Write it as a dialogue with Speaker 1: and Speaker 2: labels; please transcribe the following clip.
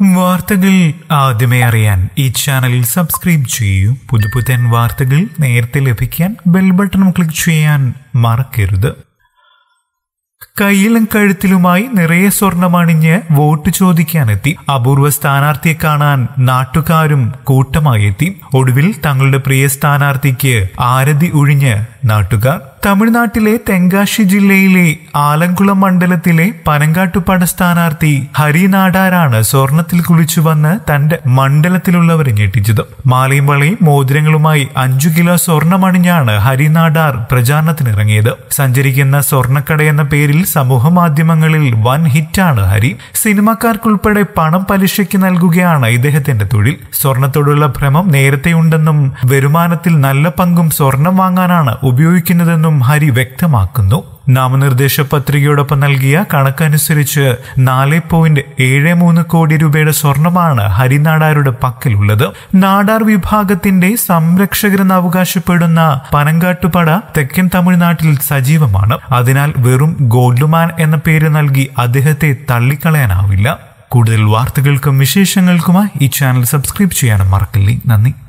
Speaker 1: വാർത്തകൾ ആദ്യമേ അറിയാൻ ഈ ചാനൽ സബ്സ്ക്രൈബ് ചെയ്യൂ പുതുപുത്തൻ വാർത്തകൾ നേരത്തെ ലഭിക്കാൻ ബെൽ ബട്ടൺ ക്ലിക്ക് ചെയ്യാൻ മറക്കരുത് കയ്യിലും കഴുത്തിലുമായി നിറയെ സ്വർണമണിഞ്ഞ് വോട്ട് ചോദിക്കാനെത്തി അപൂർവ സ്ഥാനാർത്ഥിയെ കാണാൻ നാട്ടുകാരും കൂട്ടമായി എത്തി ഒടുവിൽ തങ്ങളുടെ പ്രിയ സ്ഥാനാർത്ഥിക്ക് ആരതി ഒഴിഞ്ഞ് നാട്ടുകാർ തമിഴ്നാട്ടിലെ തെങ്കാശി ജില്ലയിലെ ആലങ്കുളം മണ്ഡലത്തിലെ പനങ്കാട്ടുപട സ്ഥാനാർത്ഥി ഹരിനാടാരാണ് സ്വർണത്തിൽ കുളിച്ചു വന്ന് തന്റെ മണ്ഡലത്തിലുള്ളവരെ ഞെട്ടിച്ചത് മാലയും വളയും മോതിരങ്ങളുമായി അഞ്ചു കിലോ സ്വർണമണിഞ്ഞാണ് ഹരിനാടാർ പ്രചാരണത്തിനിറങ്ങിയത് സഞ്ചരിക്കുന്ന സ്വർണക്കട എന്ന പേരിൽ സമൂഹ മാധ്യമങ്ങളിൽ വൻ ഹിറ്റാണ് ഹരി സിനിമാക്കാർക്കുൾപ്പെടെ പണം പലിശയ്ക്ക് നൽകുകയാണ് ഇദ്ദേഹത്തിന്റെ തൊഴിൽ സ്വർണത്തോടുള്ള ഭ്രമം നേരത്തെയുണ്ടെന്നും വരുമാനത്തിൽ നല്ല പങ്കും സ്വർണം വാങ്ങാനാണ് ഉപയോഗിക്കുന്നതെന്നും ഹരി വ്യക്തമാക്കുന്നു നാമനിർദ്ദേശ പത്രികയോടൊപ്പം നൽകിയ കണക്കനുസരിച്ച് നാല് പോയിന്റ് ഏഴ് മൂന്ന് കോടി രൂപയുടെ സ്വർണമാണ് ഹരിനാടാരുടെ പക്കലുള്ളത് നാടാർ വിഭാഗത്തിന്റെ സംരക്ഷകരെന്ന് അവകാശപ്പെടുന്ന പനങ്കാട്ടുപട തെക്കൻ തമിഴ്നാട്ടിൽ സജീവമാണ് അതിനാൽ വെറും ഗോൾഡ്മാൻ എന്ന പേര് നൽകി അദ്ദേഹത്തെ തള്ളിക്കളയാനാവില്ല കൂടുതൽ വാർത്തകൾക്കും വിശേഷങ്ങൾക്കുമായി ഈ ചാനൽ സബ്സ്ക്രൈബ് ചെയ്യാനും മറക്കില്ലേ നന്ദി